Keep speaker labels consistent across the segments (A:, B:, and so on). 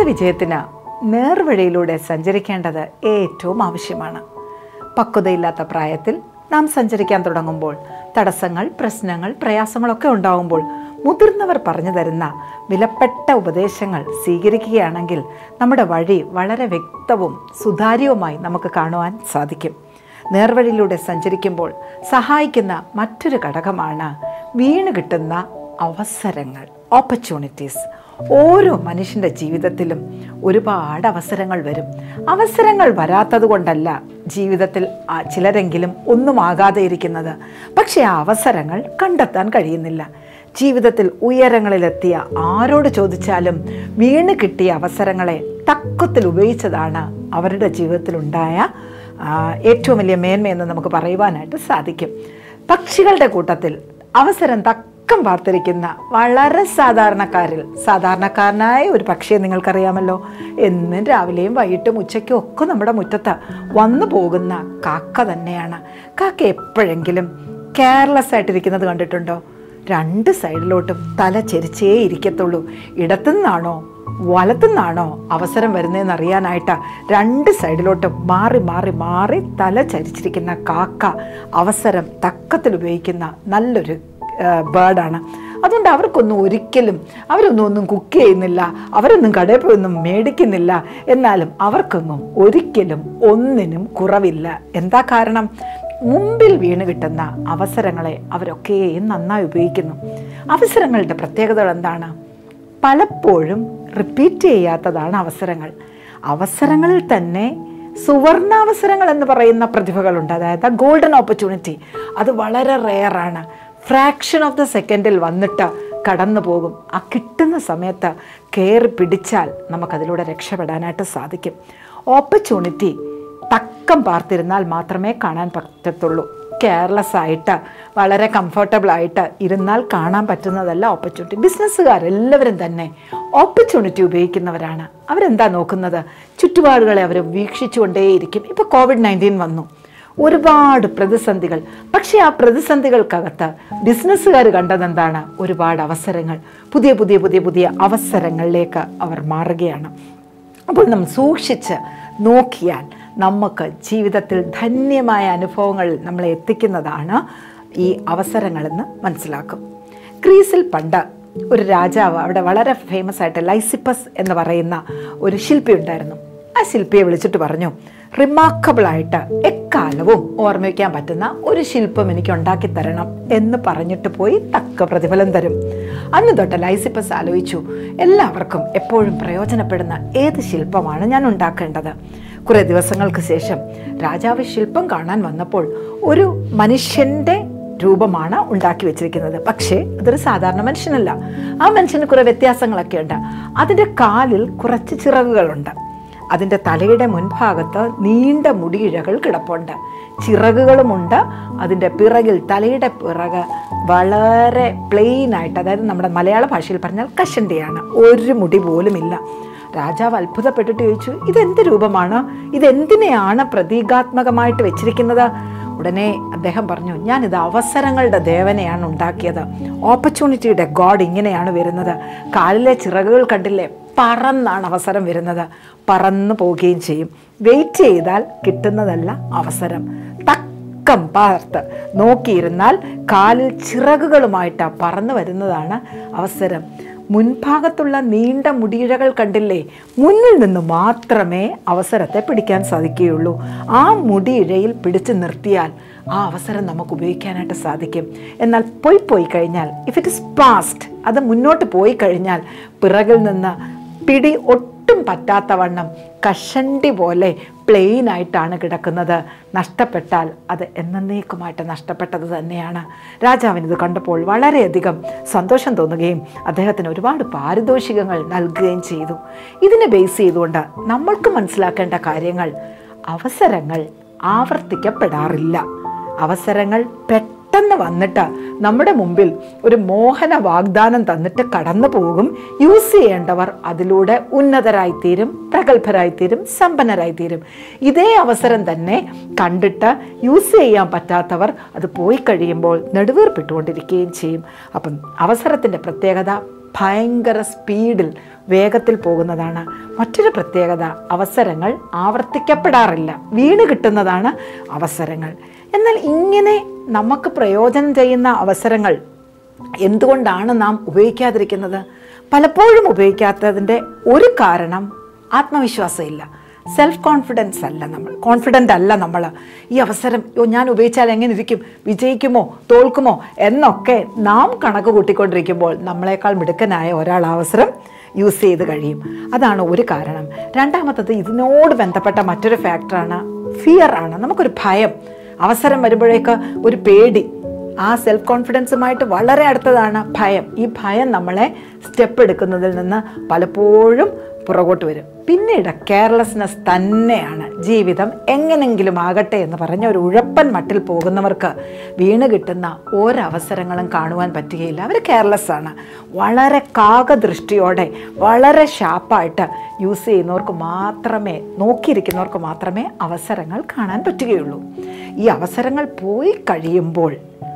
A: വിജയത്തിന് നേർവഴിയിലൂടെ സഞ്ചരിക്കേണ്ടത് ഏറ്റവും ആവശ്യമാണ് പക്വതയില്ലാത്ത പ്രായത്തിൽ നാം സഞ്ചരിക്കാൻ തുടങ്ങുമ്പോൾ തടസ്സങ്ങൾ പ്രശ്നങ്ങൾ പ്രയാസങ്ങളൊക്കെ ഉണ്ടാകുമ്പോൾ മുതിർന്നവർ പറഞ്ഞു തരുന്ന വിലപ്പെട്ട ഉപദേശങ്ങൾ സ്വീകരിക്കുകയാണെങ്കിൽ നമ്മുടെ വഴി വളരെ വ്യക്തവും സുതാര്യവുമായി നമുക്ക് കാണുവാൻ സാധിക്കും നേർവഴിയിലൂടെ സഞ്ചരിക്കുമ്പോൾ സഹായിക്കുന്ന മറ്റൊരു ഘടകമാണ് വീണ് കിട്ടുന്ന അവസരങ്ങൾ ഓപ്പർച്യൂണിറ്റീസ് ഓരോ മനുഷ്യൻ്റെ ജീവിതത്തിലും ഒരുപാട് അവസരങ്ങൾ വരും അവസരങ്ങൾ വരാത്തത് കൊണ്ടല്ല ജീവിതത്തിൽ ആ ചിലരെങ്കിലും ഒന്നും ആകാതെ ഇരിക്കുന്നത് പക്ഷേ ആ അവസരങ്ങൾ കണ്ടെത്താൻ കഴിയുന്നില്ല ജീവിതത്തിൽ ഉയരങ്ങളിലെത്തിയ ആരോട് ചോദിച്ചാലും വീണ് കിട്ടിയ അവസരങ്ങളെ തക്കത്തിൽ ഉപയോഗിച്ചതാണ് അവരുടെ ജീവിതത്തിലുണ്ടായ ആ, ഏറ്റവും വലിയ മേന്മയെന്ന് നമുക്ക് പറയുവാനായിട്ട് സാധിക്കും പക്ഷികളുടെ കൂട്ടത്തിൽ അവസരം തക്കം പാർത്തിരിക്കുന്ന വളരെ സാധാരണക്കാരിൽ സാധാരണക്കാരനായ ഒരു പക്ഷിയെ നിങ്ങൾക്കറിയാമല്ലോ എന്നും രാവിലെയും വൈകിട്ടും ഉച്ചയ്ക്കും ഒക്കെ നമ്മുടെ മുറ്റത്ത് വന്നു പോകുന്ന കാക്ക തന്നെയാണ് കാക്ക എപ്പോഴെങ്കിലും കെയർലെസ് ആയിട്ടിരിക്കുന്നത് കണ്ടിട്ടുണ്ടോ രണ്ട് സൈഡിലോട്ടും തല ചെരിച്ചേ ഇരിക്കത്തുള്ളൂ ഇടത്തുനിന്നാണോ വലത്തുനിന്നാണോ അവസരം വരുന്നതെന്ന് അറിയാനായിട്ട് രണ്ട് സൈഡിലോട്ടും മാറി മാറി മാറി തല ചരിച്ചിരിക്കുന്ന കാക്ക അവസരം തക്കത്തിൽ ഉപയോഗിക്കുന്ന നല്ലൊരു ബേർഡാണ് അതുകൊണ്ട് അവർക്കൊന്നും ഒരിക്കലും അവരൊന്നും ഒന്നും കുക്ക് ചെയ്യുന്നില്ല അവരൊന്നും കടയിൽ പോയി ഒന്നും മേടിക്കുന്നില്ല എന്നാലും അവർക്കൊന്നും ഒരിക്കലും ഒന്നിനും കുറവില്ല എന്താ കാരണം മുമ്പിൽ വീണ് കിട്ടുന്ന അവസരങ്ങളെ അവരൊക്കെ നന്നായി ഉപയോഗിക്കുന്നു അവസരങ്ങളുടെ പ്രത്യേകതകൾ എന്താണ് പലപ്പോഴും റിപ്പീറ്റ് ചെയ്യാത്തതാണ് അവസരങ്ങൾ അവസരങ്ങളിൽ തന്നെ സുവർണാവസരങ്ങൾ എന്ന് പറയുന്ന പ്രതിഭകളുണ്ട് അതായത് ഗോൾഡൻ ഓപ്പർച്യൂണിറ്റി അത് വളരെ റെയറാണ് ഫ്രാക്ഷൻ ഓഫ് ദ സെക്കൻഡിൽ വന്നിട്ട് കടന്നു പോകും ആ കിട്ടുന്ന സമയത്ത് കയറി പിടിച്ചാൽ നമുക്കതിലൂടെ രക്ഷപ്പെടാനായിട്ട് സാധിക്കും ഓപ്പർച്യൂണിറ്റി തക്കം പാർത്തിരുന്നാൽ മാത്രമേ കാണാൻ പറ്റത്തുള്ളൂ കെയർലെസ് ആയിട്ട് വളരെ കംഫർട്ടബിൾ ആയിട്ട് ഇരുന്നാൽ കാണാൻ പറ്റുന്നതല്ല ഓപ്പർച്യൂണിറ്റി ബിസിനസ്സുകാരെല്ലാവരും തന്നെ ഓപ്പർച്യൂണിറ്റി ഉപയോഗിക്കുന്നവരാണ് അവരെന്താ നോക്കുന്നത് ചുറ്റുപാടുകളെ അവർ വീക്ഷിച്ചുകൊണ്ടേയിരിക്കും ഇപ്പോൾ കോവിഡ് നയൻറ്റീൻ വന്നു ഒരുപാട് പ്രതിസന്ധികൾ പക്ഷേ ആ പ്രതിസന്ധികൾക്കകത്ത് ബിസിനസ്സുകാർ കണ്ടതെന്താണ് ഒരുപാട് അവസരങ്ങൾ പുതിയ പുതിയ പുതിയ പുതിയ അവസരങ്ങളിലേക്ക് അവർ മാറുകയാണ് അപ്പോൾ നമ്മൾ സൂക്ഷിച്ച് നോക്കിയാൽ നമുക്ക് ജീവിതത്തിൽ ധന്യമായ അനുഭവങ്ങൾ നമ്മളെ എത്തിക്കുന്നതാണ് ഈ അവസരങ്ങളെന്ന് മനസ്സിലാക്കും ഗ്രീസിൽ പണ്ട് ഒരു രാജാവ് അവിടെ വളരെ ഫേമസ് ആയിട്ട് ലൈസിപ്പസ് എന്ന് പറയുന്ന ഒരു ശില്പി ഉണ്ടായിരുന്നു ആ ശില്പിയെ വിളിച്ചിട്ട് പറഞ്ഞു റിമാർക്കബിൾ ആയിട്ട് എക്കാലവും ഓർമ്മിക്കാൻ പറ്റുന്ന ഒരു ശില്പം എനിക്ക് ഉണ്ടാക്കി തരണം എന്ന് പറഞ്ഞിട്ട് പോയി തക്ക പ്രതിഫലം തരും അന്ന് തൊട്ട് ലൈസിപ്പസ് ആലോചിച്ചു എല്ലാവർക്കും എപ്പോഴും പ്രയോജനപ്പെടുന്ന ഏത് ശില്പമാണ് ഞാൻ ഉണ്ടാക്കേണ്ടത് കുറേ ദിവസങ്ങൾക്ക് ശേഷം രാജാവ് ശില്പം കാണാൻ വന്നപ്പോൾ ഒരു മനുഷ്യൻ്റെ രൂപമാണ് ഉണ്ടാക്കി വെച്ചിരിക്കുന്നത് പക്ഷേ അതൊരു സാധാരണ മനുഷ്യനല്ല ആ മനുഷ്യന് കുറേ വ്യത്യാസങ്ങളൊക്കെ ഉണ്ട് അതിൻ്റെ കാലിൽ കുറച്ച് ചിറകുകളുണ്ട് അതിൻ്റെ തലയുടെ മുൻഭാഗത്ത് നീണ്ട മുടിയിഴകൾ കിടപ്പുണ്ട് ചിറകുകളുമുണ്ട് അതിൻ്റെ പിറകിൽ തലയുടെ പിറക് വളരെ പ്ലെയിൻ ആയിട്ട് അതായത് നമ്മുടെ മലയാള ഭാഷയിൽ പറഞ്ഞാൽ കഷണ്ടിയാണ് ഒരു മുടി പോലുമില്ല രാജാവ് അത്ഭുതപ്പെട്ടിട്ട് ചോദിച്ചു ഇതെന്ത് രൂപമാണ് ഇതെന്തിനെയാണ് പ്രതീകാത്മകമായിട്ട് വെച്ചിരിക്കുന്നത് ഉടനെ അദ്ദേഹം പറഞ്ഞു ഞാനിത് അവസരങ്ങളുടെ ദേവനെയാണ് ഉണ്ടാക്കിയത് ഓപ്പർച്യൂണിറ്റിയുടെ ഗോഡ് ഇങ്ങനെയാണ് വരുന്നത് കാലിലെ ചിറകുകൾ കണ്ടില്ലേ പറന്നാണ് അവസരം വരുന്നത് പറന്നു പോവുകയും ചെയ്യും വെയിറ്റ് ചെയ്താൽ കിട്ടുന്നതല്ല അവസരം തക്കം പാർത്ത് നോക്കിയിരുന്നാൽ കാലിൽ ചിറകുകളുമായിട്ട് പറന്നു വരുന്നതാണ് അവസരം മുൻഭാഗത്തുള്ള നീണ്ട മുടിയിഴകൾ കണ്ടില്ലേ മുന്നിൽ നിന്ന് മാത്രമേ അവസരത്തെ പിടിക്കാൻ സാധിക്കുകയുള്ളൂ ആ മുടിയിഴയിൽ പിടിച്ചു നിർത്തിയാൽ ആ അവസരം നമുക്ക് ഉപയോഗിക്കാനായിട്ട് സാധിക്കും എന്നാൽ പോയി പോയി കഴിഞ്ഞാൽ ഇഫ് ഇറ്റ് ഇസ് പാസ്റ്റ് അത് മുന്നോട്ട് പോയി കഴിഞ്ഞാൽ പിറകിൽ നിന്ന് പിടി ഒട്ടും പറ്റാത്തവണ്ണം കഷണ്ടി പോലെ പ്ലെയിൻ ആയിട്ടാണ് കിടക്കുന്നത് നഷ്ടപ്പെട്ടാൽ അത് എന്നേക്കുമായിട്ട് നഷ്ടപ്പെട്ടത് തന്നെയാണ് രാജാവിന് ഇത് കണ്ടപ്പോൾ വളരെയധികം സന്തോഷം തോന്നുകയും അദ്ദേഹത്തിന് ഒരുപാട് പാരിതോഷികങ്ങൾ നൽകുകയും ചെയ്തു ഇതിനെ ബേസ് ചെയ്തുകൊണ്ട് നമ്മൾക്ക് മനസ്സിലാക്കേണ്ട കാര്യങ്ങൾ അവസരങ്ങൾ ആവർത്തിക്കപ്പെടാറില്ല അവസരങ്ങൾ പെട്ടെന്ന് വന്നിട്ട് നമ്മുടെ മുമ്പിൽ ഒരു മോഹന വാഗ്ദാനം തന്നിട്ട് കടന്നു പോകും യൂസ് ചെയ്യേണ്ടവർ അതിലൂടെ ഉന്നതരായിത്തീരും പ്രഗത്ഭരായിത്തീരും സമ്പന്നരായിത്തീരും ഇതേ അവസരം തന്നെ കണ്ടിട്ട് യൂസ് ചെയ്യാൻ പറ്റാത്തവർ അത് പോയി കഴിയുമ്പോൾ നെടുവീർപ്പിട്ടുകൊണ്ടിരിക്കുകയും ചെയ്യും അപ്പം അവസരത്തിൻ്റെ പ്രത്യേകത ഭയങ്കര സ്പീഡിൽ വേഗത്തിൽ പോകുന്നതാണ് മറ്റൊരു പ്രത്യേകത അവസരങ്ങൾ ആവർത്തിക്കപ്പെടാറില്ല വീണ് കിട്ടുന്നതാണ് അവസരങ്ങൾ എന്നാൽ ഇങ്ങനെ നമുക്ക് പ്രയോജനം ചെയ്യുന്ന അവസരങ്ങൾ എന്തുകൊണ്ടാണ് നാം ഉപയോഗിക്കാതിരിക്കുന്നത് പലപ്പോഴും ഉപയോഗിക്കാത്തതിൻ്റെ ഒരു കാരണം ആത്മവിശ്വാസമില്ല സെൽഫ് കോൺഫിഡൻസ് അല്ല നമ്മൾ കോൺഫിഡൻ്റ് അല്ല നമ്മൾ ഈ അവസരം "യ്യോ, ഞാൻ ഉപയോഗിച്ചാൽ എങ്ങനെ ഇരിക്കും വിജയിക്കുമോ തോൽക്കുമോ എന്നൊക്കെ നാം കണക്ക് കൂട്ടിക്കൊണ്ടിരിക്കുമ്പോൾ നമ്മളെക്കാൾ മിടുക്കനായ ഒരാൾ ആ അവസരം യൂസ് ചെയ്ത് കഴിയും അതാണ് ഒരു കാരണം രണ്ടാമത്തത് ഇതിനോട് ബന്ധപ്പെട്ട മറ്റൊരു ഫാക്ടറാണ് ഫിയർ ആണ് നമുക്കൊരു ഭയം അവസരം വരുമ്പോഴേക്ക് ഒരു പേടി ആ സെൽഫ് കോൺഫിഡൻസുമായിട്ട് വളരെ അടുത്തതാണ് ഭയം ഈ ഭയം നമ്മളെ സ്റ്റെപ്പ് എടുക്കുന്നതിൽ നിന്ന് പലപ്പോഴും പുറകോട്ട് വരും പിന്നീട് കെയർലെസ്നെസ് തന്നെയാണ് ജീവിതം എങ്ങനെങ്കിലും ആകട്ടെ എന്ന് പറഞ്ഞ ഒരു ഉഴപ്പൻ മട്ടിൽ പോകുന്നവർക്ക് വീണ് കിട്ടുന്ന ഒരവസരങ്ങളും കാണുവാൻ പറ്റുകയില്ല അവർ കെയർലെസ് ആണ് വളരെ കാകദൃഷ്ടിയോടെ വളരെ ഷാർപ്പായിട്ട് യൂസ് ചെയ്യുന്നവർക്ക് മാത്രമേ നോക്കിയിരിക്കുന്നവർക്ക് മാത്രമേ അവസരങ്ങൾ കാണാൻ പറ്റുകയുള്ളൂ ഈ അവസരങ്ങൾ പോയി കഴിയുമ്പോൾ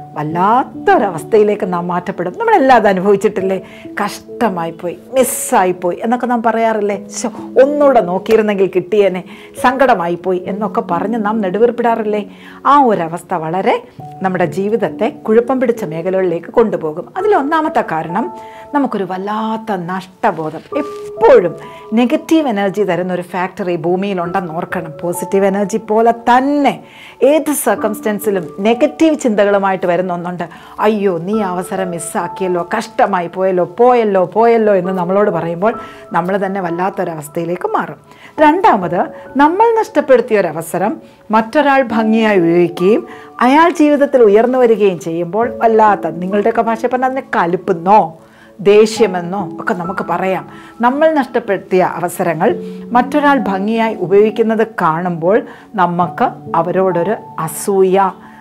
A: വല്ലാത്തൊരവസ്ഥയിലേക്ക് നാം മാറ്റപ്പെടും നമ്മളെല്ലാം അത് അനുഭവിച്ചിട്ടില്ലേ കഷ്ടമായിപ്പോയി മിസ്സായിപ്പോയി എന്നൊക്കെ നാം പറയാറില്ലേ ശോ ഒന്നുകൂടെ നോക്കിയിരുന്നെങ്കിൽ കിട്ടിയേനെ സങ്കടമായിപ്പോയി എന്നൊക്കെ പറഞ്ഞ് നാം നെടുവേർപ്പിടാറില്ലേ ആ ഒരവസ്ഥ വളരെ നമ്മുടെ ജീവിതത്തെ കുഴപ്പം പിടിച്ച മേഖലകളിലേക്ക് കൊണ്ടുപോകും അതിലൊന്നാമത്തെ കാരണം നമുക്കൊരു വല്ലാത്ത നഷ്ടബോധം എപ്പോഴും നെഗറ്റീവ് എനർജി തരുന്ന ഒരു ഫാക്ടറി ഭൂമിയിലുണ്ടെന്ന് ഓർക്കണം പോസിറ്റീവ് എനർജി പോലെ തന്നെ ഏത് സർക്കംസ്റ്റൻസിലും നെഗറ്റീവ് ചിന്തകളുമായിട്ട് വരുന്ന ഒന്നുണ്ട് അയ്യോ നീ അവസരം മിസ്സാക്കിയല്ലോ കഷ്ടമായി പോയല്ലോ പോയല്ലോ പോയല്ലോ എന്ന് നമ്മളോട് പറയുമ്പോൾ നമ്മൾ തന്നെ വല്ലാത്തൊരവസ്ഥയിലേക്ക് മാറും രണ്ടാമത് നമ്മൾ നഷ്ടപ്പെടുത്തിയ ഒരു അവസരം മറ്റൊരാൾ ഭംഗിയായി ഉപയോഗിക്കുകയും അയാൾ ജീവിതത്തിൽ ഉയർന്നു വരികയും ചെയ്യുമ്പോൾ വല്ലാത്ത നിങ്ങളുടെയൊക്കെ ഭാഷ പറഞ്ഞാൽ അതിനെ കലുപ്പുന്നോ ദേഷ്യമെന്നോ ഒക്കെ നമുക്ക് പറയാം നമ്മൾ നഷ്ടപ്പെടുത്തിയ അവസരങ്ങൾ മറ്റൊരാൾ ഭംഗിയായി ഉപയോഗിക്കുന്നത് കാണുമ്പോൾ നമുക്ക് അവരോടൊരു അസൂയ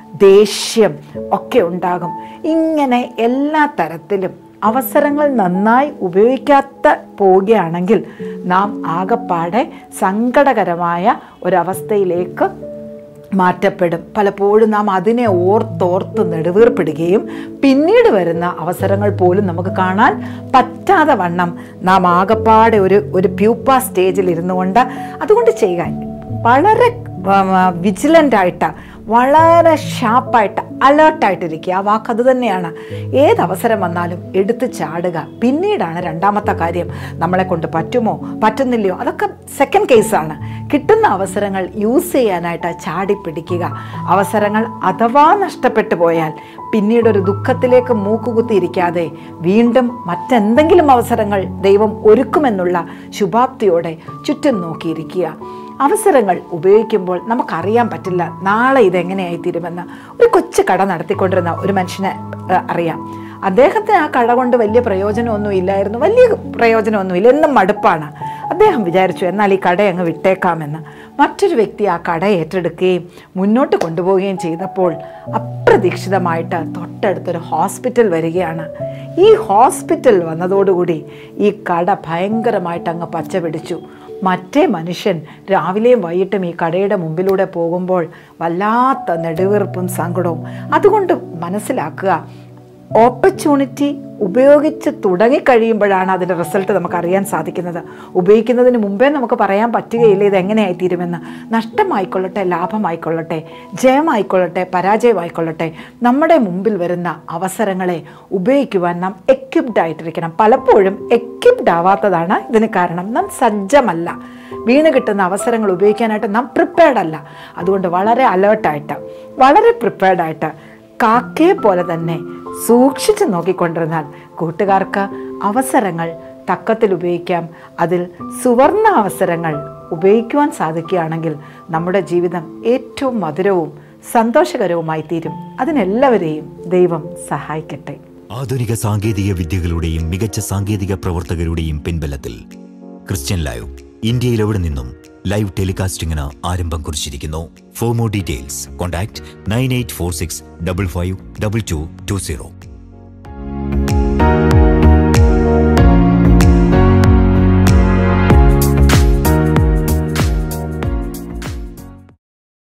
A: ദേഷ്യം ഒക്കെ ഉണ്ടാകും ഇങ്ങനെ എല്ലാ തരത്തിലും അവസരങ്ങൾ നന്നായി ഉപയോഗിക്കാത്ത പോവുകയാണെങ്കിൽ നാം ആകപ്പാടെ സങ്കടകരമായ ഒരവസ്ഥയിലേക്ക് മാറ്റപ്പെടും പലപ്പോഴും നാം അതിനെ ഓർത്തോർത്ത് നെടുവീർപ്പിടുകയും പിന്നീട് വരുന്ന അവസരങ്ങൾ പോലും നമുക്ക് കാണാൻ പറ്റാതെ വണ്ണം നാം ആകപ്പാടെ ഒരു ഒരു പ്യൂപ്പ സ്റ്റേജിൽ ഇരുന്നു കൊണ്ട് അതുകൊണ്ട് ചെയ്യുക വളരെ വിജിലൻ്റ് ആയിട്ട് വളരെ ഷാർപ്പായിട്ട് അലേർട്ടായിട്ടിരിക്കുക ആ വാക്ക് അത് തന്നെയാണ് ഏത് അവസരം വന്നാലും എടുത്ത് ചാടുക പിന്നീടാണ് രണ്ടാമത്തെ കാര്യം നമ്മളെ കൊണ്ട് പറ്റുമോ പറ്റുന്നില്ലയോ അതൊക്കെ സെക്കൻഡ് കേസാണ് കിട്ടുന്ന അവസരങ്ങൾ യൂസ് ചെയ്യാനായിട്ട് ചാടി പിടിക്കുക അവസരങ്ങൾ അഥവാ നഷ്ടപ്പെട്ടു പോയാൽ പിന്നീട് ഒരു ദുഃഖത്തിലേക്ക് മൂക്കുകുത്തിയിരിക്കാതെ വീണ്ടും മറ്റെന്തെങ്കിലും അവസരങ്ങൾ ദൈവം ഒരുക്കുമെന്നുള്ള ശുഭാപ്തിയോടെ ചുറ്റും നോക്കിയിരിക്കുക അവസരങ്ങൾ ഉപയോഗിക്കുമ്പോൾ നമുക്കറിയാൻ പറ്റില്ല നാളെ ഇതെങ്ങനെയായി തീരുമെന്ന് ഒരു കൊച്ചു കട നടത്തിക്കൊണ്ടിരുന്ന ഒരു മനുഷ്യനെ ഏഹ്, അറിയാം അദ്ദേഹത്തിന് ആ കട കൊണ്ട് വലിയ പ്രയോജനമൊന്നും ഇല്ലായിരുന്നു വലിയ പ്രയോജനമൊന്നുമില്ല എന്നും മടുപ്പാണ് അദ്ദേഹം വിചാരിച്ചു എന്നാൽ ഈ കട അങ്ങ് വിട്ടേക്കാമെന്ന് മറ്റൊരു വ്യക്തി ആ കട ഏറ്റെടുക്കുകയും മുന്നോട്ട് കൊണ്ടുപോവുകയും ചെയ്തപ്പോൾ അപ്രതീക്ഷിതമായിട്ട് തൊട്ടടുത്തൊരു ഹോസ്പിറ്റൽ വരികയാണ് ഈ ഹോസ്പിറ്റൽ വന്നതോടുകൂടി ഈ കട ഭയങ്കരമായിട്ട് അങ്ങ് പച്ച പിടിച്ചു മറ്റേ മനുഷ്യൻ രാവിലെയും വൈകിട്ടും ഈ കടയുടെ മുമ്പിലൂടെ പോകുമ്പോൾ വല്ലാത്ത നെടുവീർപ്പും സങ്കടവും അതുകൊണ്ട് മനസ്സിലാക്കുക ഓപ്പർച്യൂണിറ്റി ഉപയോഗിച്ച് തുടങ്ങിക്കഴിയുമ്പോഴാണ് അതിൻ്റെ റിസൾട്ട് നമുക്ക് അറിയാൻ സാധിക്കുന്നത് ഉപയോഗിക്കുന്നതിന് മുമ്പേ നമുക്ക് പറയാൻ പറ്റുകയില്ല ഇത് എങ്ങനെയായി തീരുമെന്ന് നഷ്ടമായിക്കൊള്ളട്ടെ ലാഭമായിക്കൊള്ളട്ടെ ജയമായിക്കൊള്ളട്ടെ പരാജയമായിക്കൊള്ളട്ടെ നമ്മുടെ മുമ്പിൽ വരുന്ന അവസരങ്ങളെ ഉപയോഗിക്കുവാൻ നാം എക്വിപ്ഡ് ആയിട്ടിരിക്കണം പലപ്പോഴും എക്വിപ്ഡ് ആവാത്തതാണ് ഇതിന് കാരണം നാം സജ്ജമല്ല വീണ് കിട്ടുന്ന അവസരങ്ങൾ ഉപയോഗിക്കാനായിട്ട് നാം പ്രിപ്പയർഡ് അല്ല അതുകൊണ്ട് വളരെ അലേർട്ടായിട്ട് വളരെ പ്രിപ്പയർഡായിട്ട് കാക്കയെ പോലെ തന്നെ സൂക്ഷിച്ചു നോക്കിക്കൊണ്ടിരുന്നാൽ കൂട്ടുകാർക്ക് അവസരങ്ങൾ തക്കത്തിൽ ഉപയോഗിക്കാം അതിൽ സുവർണ അവസരങ്ങൾ ഉപയോഗിക്കുവാൻ സാധിക്കുകയാണെങ്കിൽ നമ്മുടെ ജീവിതം ഏറ്റവും മധുരവും സന്തോഷകരവുമായി തീരും അതിനെല്ലാവരെയും ദൈവം സഹായിക്കട്ടെ
B: ആധുനിക സാങ്കേതിക വിദ്യകളുടെയും മികച്ച സാങ്കേതിക പ്രവർത്തകരുടെയും പിൻബലത്തിൽ ക്രിസ്ത്യൻ ലൈവ് ഇന്ത്യയിൽ എവിടെ നിന്നും ലൈവ് ടെലികാസ്റ്റിംഗിന് ആരംഭം കുറിച്ചിരിക്കുന്നു for more details contact nine eight four six double five double two two zero